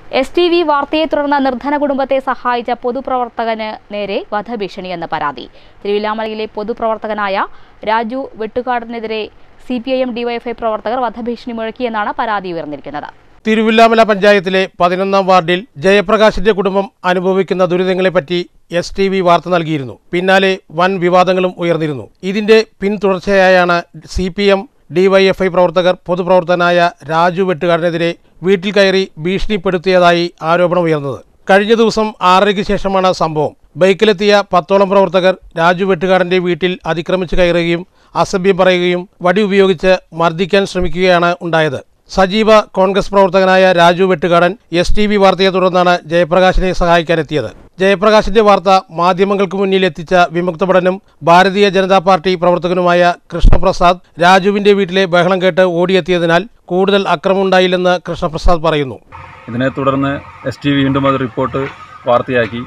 S T V വാർത്തയെ തുടർന്ന് നിർധന കുടുംബത്തെ സഹായിച്ച പൊതുപ്രവർത്തകന് നേരെ വധഭീഷണിയെന്ന പരാതി തിരുവില്ലാമലയിലെ പൊതുപ്രവർത്തകനായ രാജു വെട്ടുകാടിനെതിരെ സി പി ഐ എം ഡിവൈഎഫ്ഐ പ്രവർത്തകർ വധഭീഷണി മുഴക്കിയെന്നാണ് പരാതി ഉയർന്നിരിക്കുന്നത് തിരുവില്ലാമല പഞ്ചായത്തിലെ പതിനൊന്നാം വാർഡിൽ ജയപ്രകാശിന്റെ കുടുംബം അനുഭവിക്കുന്ന ദുരിതങ്ങളെപ്പറ്റി എസ് ടി വി വാർത്ത നൽകിയിരുന്നു പിന്നാലെ വൻ വിവാദങ്ങളും ഉയർന്നിരുന്നു ഇതിന്റെ പിന്തുടർച്ചയായാണ് സി പി എം ഡിവൈഎഫ്ഐ പ്രവർത്തകർ പൊതുപ്രവർത്തകനായ രാജു വെട്ടുകാരനെതിരെ വീട്ടിൽ കയറി ഭീഷണിപ്പെടുത്തിയതായി ആരോപണം ഉയർന്നത് കഴിഞ്ഞ ദിവസം ആറരയ്ക്ക് ശേഷമാണ് സംഭവം ബൈക്കിലെത്തിയ പത്തോളം പ്രവർത്തകർ രാജു വെട്ടുകാരന്റെ വീട്ടിൽ അതിക്രമിച്ച് കയറുകയും അസഭ്യം പറയുകയും വടി ഉപയോഗിച്ച് മർദ്ദിക്കാൻ ശ്രമിക്കുകയാണ് ഉണ്ടായത് സജീവ കോൺഗ്രസ് പ്രവർത്തകനായ രാജു വെട്ടുകാടൻ എസ് ടി വി വാർത്തയെ തുടർന്നാണ് ജയപ്രകാശിനെ സഹായിക്കാനെത്തിയത് ജയപ്രകാശിന്റെ വാർത്ത മാധ്യമങ്ങൾക്ക് മുന്നിൽ എത്തിച്ച വിമുക്തഭടനും ഭാരതീയ ജനതാ പാർട്ടി പ്രവർത്തകനുമായ കൃഷ്ണപ്രസാദ് രാജുവിന്റെ വീട്ടിലെ ബഹളം കേട്ട് ഓടിയെത്തിയതിനാൽ കൂടുതൽ അക്രമമുണ്ടായില്ലെന്ന് കൃഷ്ണപ്രസാദ് പറയുന്നു ഇതിനെ തുടർന്ന് എസ് ടി വീണ്ടും അത് റിപ്പോർട്ട് വാർത്തയാക്കി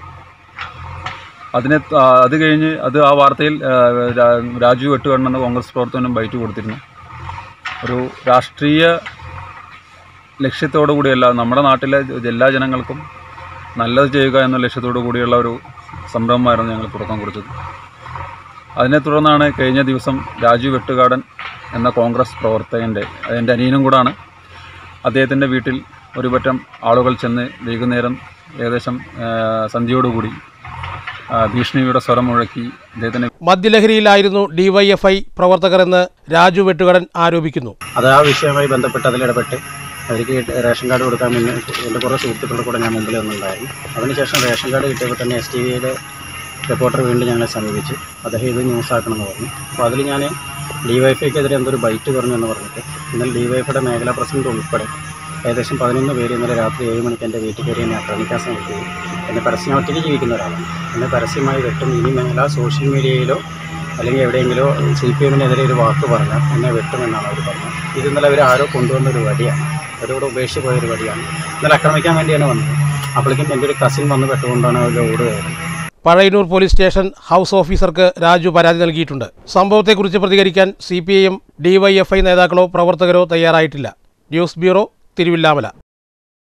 അതിനെ ആ, അത് കഴിഞ്ഞ് അത് ആ വാർത്തയിൽ ആ, രാ- രാജു വെട്ടുകണ്ണൻ എന്ന കോൺഗ്രസ് പ്രവർത്തകനും ബൈറ്റ് കൊടുത്തിരുന്നു ഒരു രാഷ്ട്രീയ ലക്ഷ്യത്തോടു കൂടിയല്ല നമ്മുടെ നാട്ടിലെ എല്ലാ ജനങ്ങൾക്കും നല്ലത് ചെയ്യുക എന്ന ലക്ഷ്യത്തോടു കൂടിയുള്ള ഒരു സംരംഭമായിരുന്നു ഞങ്ങൾ തുടക്കം കുറിച്ചത് അതിനെ തുടർന്നാണ് കഴിഞ്ഞ ദിവസം രാജു വെട്ടുകാടൻ എന്ന കോൺഗ്രസ് പ്രവർത്തകൻ്റെ എൻ്റെ അനിയനും കൂടാണ് അദ്ദേഹത്തിൻ്റെ വീട്ടിൽ ഒരു പറ്റം ആളുകൾ ചെന്ന് വൈകുന്നേരം ഏകദേശം ആ, സന്ധ്യയോടുകൂടി ആ, ഭീഷണിയുടെ സ്വരം മുഴക്കി അദ്ദേഹത്തിനെ മദ്യലഹരിയിലായിരുന്നു ഡിവൈഎഫ്ഐ പ്രവർത്തകരെന്ന് രാജു വെട്ടുകടൻ ആരോപിക്കുന്നു അത് ആ വിഷയവുമായി ബന്ധപ്പെട്ട് അതിലിടപെട്ട് അവർക്ക് റേഷൻ കാർഡ് കൊടുക്കാൻ മുന്നേ എൻ്റെ കുറേ സുഹൃത്തുക്കളുടെ കൂടെ ഞാൻ മുമ്പിൽ വന്നിട്ടുണ്ടായിരുന്നു അതിനുശേഷം റേഷൻ കാർഡ് കിട്ടിയപ്പോൾ തന്നെ എസ് ടി വിയുടെ റിപ്പോർട്ടർ വീണ്ടും ഞങ്ങളെ സമീപിച്ചു അദ്ദേഹം ഇത് ന്യൂസ് ആക്കണമെന്ന് പറഞ്ഞു അപ്പോൾ അതിൽ ഞാൻ ഡി വൈ എഫ്ഐക്കെതിരെ എന്തൊരു ബൈറ്റ് പറഞ്ഞു എന്ന് പറഞ്ഞിട്ട് ഇന്നലെ ഡി വൈ എഫിയുടെ മേഖലാ പ്രസിഡന്റ് ഉൾപ്പെടെ ഏകദേശം പതിനൊന്ന് പേര് ഇന്നലെ രാത്രി ഏഴ് മണിക്ക് എൻ്റെ വീട്ടിൽ കയറി എന്നെ ആക്രമിക്കാൻ ശ്രമിക്കുകയും എന്നെ പരസ്യം ഒറ്റയ്ക്ക് ജീവിക്കുന്ന ഒരാളാണ് എന്നെ പരസ്യമായി വെട്ടും ഇനി മേല സോഷ്യൽ മീഡിയയിലോ അല്ലെങ്കിൽ എവിടെയെങ്കിലോ സി പി എമ്മിനെതിരെ ഒരു വാക്ക് പറഞ്ഞാൽ എന്നെ വെട്ടുമെന്നാണ് അവർ പറഞ്ഞത് ഇത് ഇന്നലെ അവർ ആരോ കൊണ്ടുവന്ന ഒരു വടിയാണ് അവരോട് ഉപേക്ഷിച്ച് പോയ ഒരു വടിയാണ് ഇന്നലെ ആക്രമിക്കാൻ വേണ്ടിയാണ് വന്നത് അപ്പോഴേക്കും എൻ്റെ ഒരു കസിൻ വന്ന് പെട്ടുകൊണ്ടാണ് അവർ ഓട് കയറുന്നത് പഴയന്നൂർ പോലീസ് സ്റ്റേഷൻ ഹൗസ് ഓഫീസർക്ക് രാജു പരാതി നൽകിയിട്ടുണ്ട് സംഭവത്തെക്കുറിച്ച് പ്രതികരിക്കാൻ സി പി ഐ എം ഡിവൈഎഫ്ഐ നേതാക്കളോ പ്രവർത്തകരോ തയ്യാറായിട്ടില്ല ന്യൂസ് ബ്യൂറോ തിരുവില്ലാമല